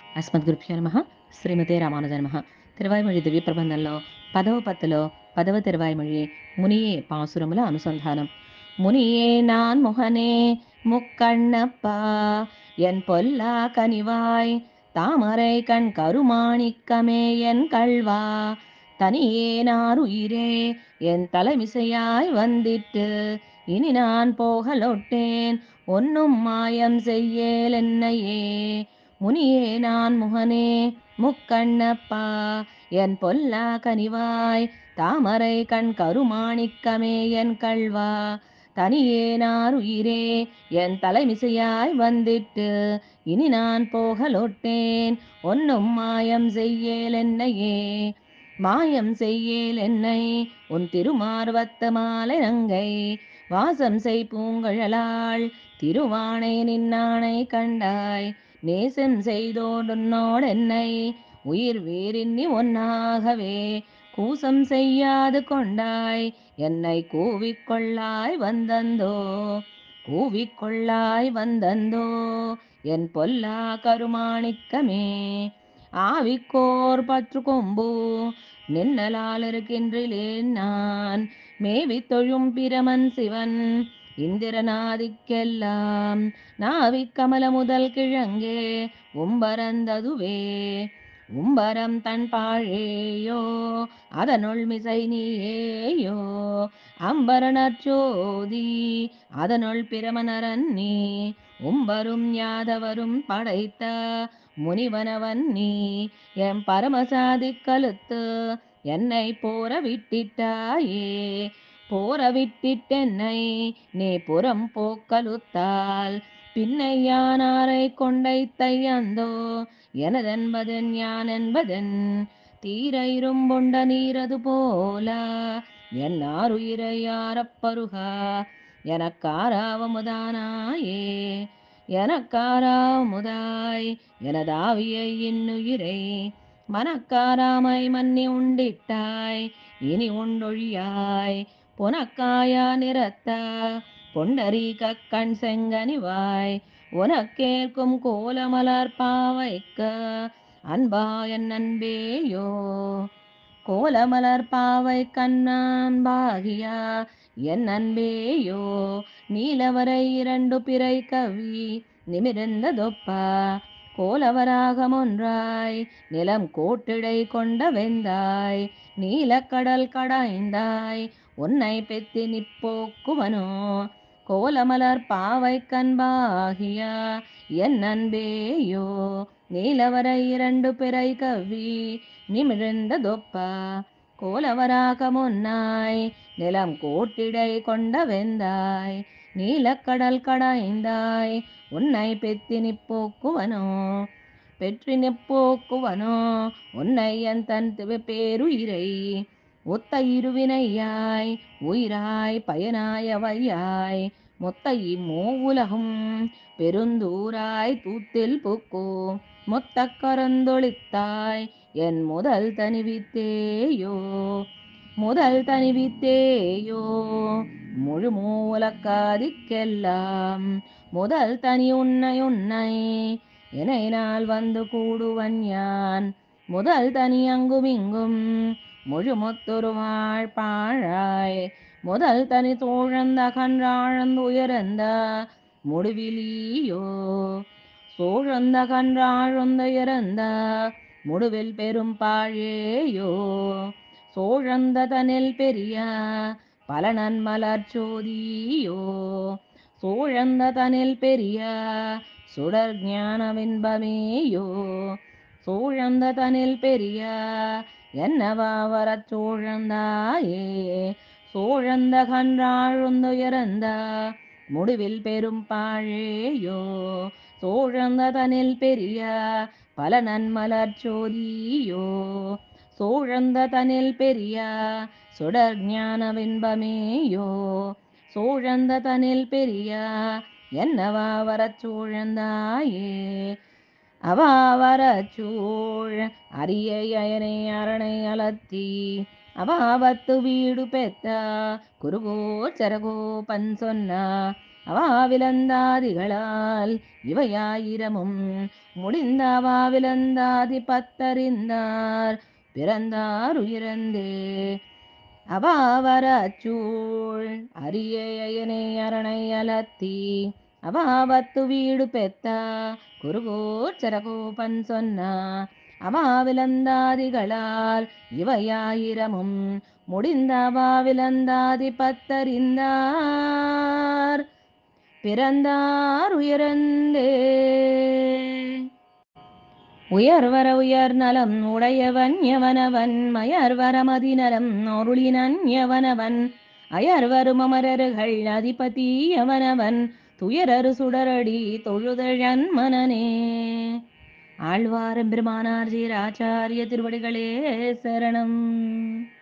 అస్మద్గురుభ్యో నమ శ్రీమతే రామానుజ నమ తిరువాయిమొഴി దివ్య ప్రబంధంలో పదవ పత్తులో పదవ తిరువాయిమొഴి మునియే పాసురముల అనుసంధానం முனியே நான் முகனே முக்கண்ணப்பா என் பொல்லா கனிவாய் தாமரை கண் கருமாணிக்கமே என் கள்வா தனியே நான் உயிரே என் தலைமிசையாய் வந்திட்டு இனி நான் போகலொட்டேன் ஒன்னும் மாயம் செய்யேல் என்னையே முனியே நான் முகனே முக்கண்ணப்பா என் பொல்லா கனிவாய் தாமரை கண் கருமாணிக்கமே என் கள்வா தனியே நான் உயிரே என் தலைமிசையாய் வந்திட்டு இனி நான் போகலொட்டேன் ஒன்னும் மாயம் செய்யேல் என்னையே மாயம் செய்யேல் என்னை உன் திருமார்வத்த மாலை நங்கை வாசம் செய் பூங்கழலாள் திருவானை நின்னானை கண்டாய் நேசம் செய்தோடுன்னோடு என்னை உயிர் வேறின்னி ஒன்னாகவே கூசம் செய்யாது கொண்டாய் என்னை கூவிக்கொள்ளாய் வந்தந்தோ கூவிக்கொள்ளாய் வந்தந்தோ என் பொல்லா கருமாணிக்கமே ஆவிக்கோர் பற்று கொம்பு நின்னலால் இருக்கின்றிலேன் நான் மேவி தொழும் பிரமன் சிவன் இந்திரநாதிக்கெல்லாம் நாவி கமல முதல் கிழங்கே உம்பரந்ததுவே உம்பரம் தன் பாழேயோ அதனுள் மிசை நீயேயோ அம்பரணச்சோதி அதனுள் பிரமணரன் நீ உம்பரும் யாதவரும் படைத்த முனிவனவன் நீ எம் பரமசாதி கழுத்து என்னை போர விட்டிட்டாயே போர விட்டிட்டென்னை நீ புறம் போக்கலுத்தால் பின்னை யானாரை கொண்டை தையந்தோ எனதென்பதன் யான் என்பதன் தீர இரும்பொண்ட நீரது போல என்னாருயிரை யாரப்பருகா எனக்காராவமுதானாயே எனக்காராமுதாய் எனதாவியை இன்னுயிரை மனக்காராமை மன்னி உண்டிட்டாய் இனி உண்டொழியாய் புனக்காயா நிறத்த பொண்டரீக கண் செங்கனிவாய் உனக்கேற்கும் கோலமலர் பாவைக்க அன்பா என் அன்பேயோ கோலமலர் பாவை கண்ணான்பாகியா என் அன்பேயோ நீலவரை இரண்டு பிறை கவி நிமிர்ந்ததொப்பா கோலவராகம் ஒன்றாய் நிலம் கோட்டிடை கொண்ட வெந்தாய் நீலக்கடல் கடாய்ந்தாய் உன்னை பெத்தி நிப்போக்குவனோ கோலமலர் பாவை கண்பாகிய என் அன்பேயோ நீலவரை இரண்டு பிறை கவி நிமிர்ந்ததொப்பா கோலவராக முன்னாய் நிலம் கோட்டிடை கொண்ட வெந்தாய் நீலக்கடல் கடாய்ந்தாய் உன்னை பெத்தி நிப்போக்குவனோ பெற்றி நிப்போக்குவனோ உன்னை என் தன் பேருயிரை ஒத்த இருவினையாய் உயிராய் பயனாயவையாய் மொத்த இம்மோ உலகும் பெருந்தூராய் தூத்தில் புக்கோ மொத்த கரந்தொழித்தாய் என் முதல் தனிவித்தேயோ முதல் தனிவித்தேயோ முழு மூலக்காதிக்கெல்லாம் முதல் தனி உன்னை உன்னை என்னை நாள் வந்து கூடுவன் யான் முதல் தனி அங்குமிங்கும் முழு மொத்தொரு வாழ்பாழாய் முதல் தனி தோழந்த கன்றாழந்து உயர்ந்த முடிவிலியோ சோழந்த கன்றாழ்ந்த இறந்த முடுவில் பெரும் பாழேயோ சோழந்த தனில் பெரிய பல நன்மலர் சோதியோ சோழந்த தனில் பெரிய சுடர் ஞானவின்பமேயோ சோழந்த தனில் பெரிய என்னவா வரச் சோழந்தாயே சோழந்த கன்றாழ்ந்துயர்ந்த முடிவில் பெரும் பாழேயோ சோழந்த தனில் பெரிய பல நன்மலர் சோதியோ சோழந்த தனில் பெரிய சுடர் ஞானவின்பமேயோ சோழந்த தனில் பெரிய என்னவா வரச் சூழந்தாயே அவா வரச் சூழ் அரிய அயனை அரணை அலத்தி அவாவத்து வீடு பெத்த குருகோ சரகோ பன் சொன்ன அவாவிலந்தாதிகளால் இவையாயிரமும் முடிந்த அவாவிலந்தாதி பத்தறிந்தார் பிறந்தார் உயிரந்தே அவாவரச்சூழ் அரியயனை அரணை அலத்தி அவாவத்து வீடு பெத்த குருகோச்சரகோபன் சொன்னா அவாவிலந்தாதிகளால் இவையாயிரமும் முடிந்த அவாவிலந்தாதி பத்தறிந்தார் பிறந்தார் உயர்ந்தே உயர்வர உயர் நலம் உடையவன் எவனவன் மயர்வர மதிநலம் அருளினன் எவனவன் அயர்வரும் அமரர்கள் அதிபதி எவனவன் துயரரு சுடரடி தொழுதழன் மனனே ஆழ்வாரம் பெருமானார் ஜீராச்சாரிய திருவடிகளே சரணம்